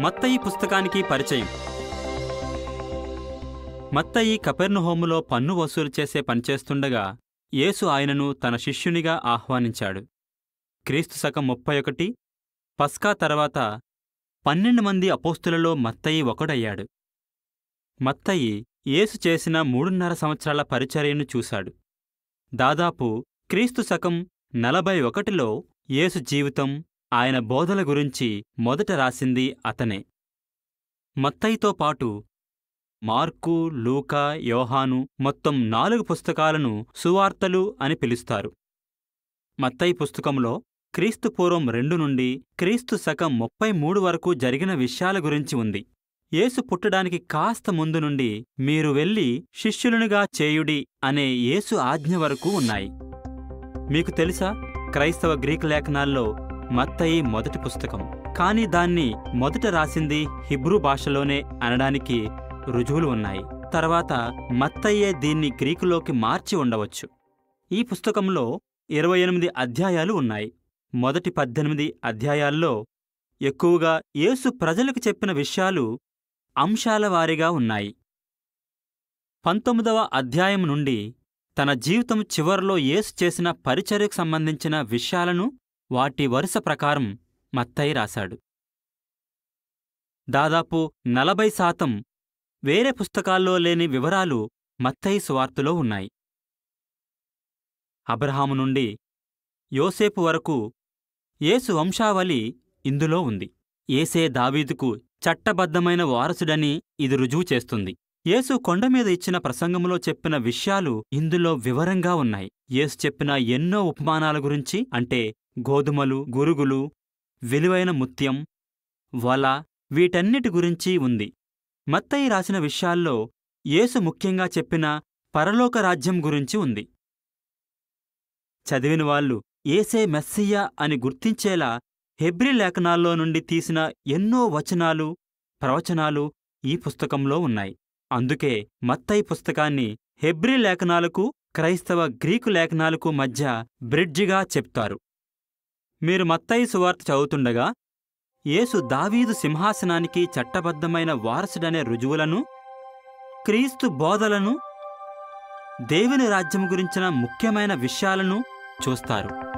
మత్తయి పుస్తకానికి పరిచయం మత్తయి కపెర్నుహోములో పన్ను వసూలు చేసే పనిచేస్తుండగా యేసు ఆయనను తన శిష్యునిగా ఆహ్వానించాడు క్రీస్తు శకం ముప్పై ఒకటి పస్కా తర్వాత పన్నెండు మంది అపోస్తులలో మత్తయి ఒకడయ్యాడు మత్తయి యేసు చేసిన మూడున్నర సంవత్సరాల పరిచర్యను చూశాడు దాదాపు క్రీస్తు శకం నలభై ఒకటిలో యేసు జీవితం ఆయన బోధల గురించి మొదట రాసింది అతనే మత్తయితో పాటు మార్కు లూకా యోహాను మొత్తం నాలుగు పుస్తకాలను సువార్తలు అని పిలుస్తారు మత్తయి పుస్తకంలో క్రీస్తు పూర్వం రెండు నుండి క్రీస్తు శకం ముప్పై మూడు వరకు జరిగిన విషయాల గురించి ఉంది యేసు పుట్టడానికి కాస్త ముందు నుండి మీరు వెళ్ళి శిష్యులనుగా చేయుడి అనే యేసు ఆజ్ఞ వరకు ఉన్నాయి మీకు తెలుసా క్రైస్తవ గ్రీకు లేఖనాల్లో మత్తయి మొదటి పుస్తకం కానీ దాన్ని మొదట రాసింది హిబ్రూ భాషలోనే అనడానికి రుజువులు ఉన్నాయి తర్వాత మత్తయ్యే దీన్ని గ్రీకులోకి మార్చి ఉండవచ్చు ఈ పుస్తకంలో ఇరవై ఎనిమిది అధ్యాయాలు ఉన్నాయి మొదటి పద్దెనిమిది అధ్యాయాల్లో ఎక్కువగా యేసు ప్రజలకు చెప్పిన విషయాలు అంశాల వారీగా ఉన్నాయి పంతొమ్మిదవ అధ్యాయం నుండి తన జీవితం చివర్లో యేసు చేసిన పరిచర్యకు సంబంధించిన విషయాలను వాటి వరుస ప్రకారం మత్తయి రాశాడు దాదాపు నలభై శాతం వేరే పుస్తకాల్లో లేని వివరాలు మత్తయి సువార్తలో ఉన్నాయి అబ్రహాము నుండి యోసేపు వరకు యేసు వంశావళి ఇందులో ఉంది ఏసే దావీదుకు చట్టబద్ధమైన వారసుడని ఇది రుజువు చేస్తుంది యేసు కొండమీద ఇచ్చిన ప్రసంగంలో చెప్పిన విషయాలు ఇందులో వివరంగా ఉన్నాయి యేసు చెప్పిన ఎన్నో ఉపమానాల గురించి అంటే గోధుమలు గురుగులు విలువైన ముత్యం వల వీటన్నిటి గురించి ఉంది మత్తయి రాసిన విషయాల్లో యేసు ముఖ్యంగా చెప్పిన పరలోక రాజ్యం గురించి ఉంది చదివిన వాళ్ళు ఏసే మెస్సియ్యా అని గుర్తించేలా హెబ్రి లేఖనాల్లో నుండి తీసిన ఎన్నో వచనాలు ప్రవచనాలు ఈ పుస్తకంలో ఉన్నాయి అందుకే మత్తయి పుస్తకాన్ని హెబ్రి లేఖనాలకు క్రైస్తవ గ్రీకు లేఖనాలకు మధ్య బ్రిడ్జిగా చెప్తారు మీరు మత్తయి సువార్త చదువుతుండగా యేసు దావీదు సింహాసనానికి చట్టబద్ధమైన వారసుడనే రుజువులను క్రీస్తు బోధలను దేవుని రాజ్యం గురించిన ముఖ్యమైన విషయాలను చూస్తారు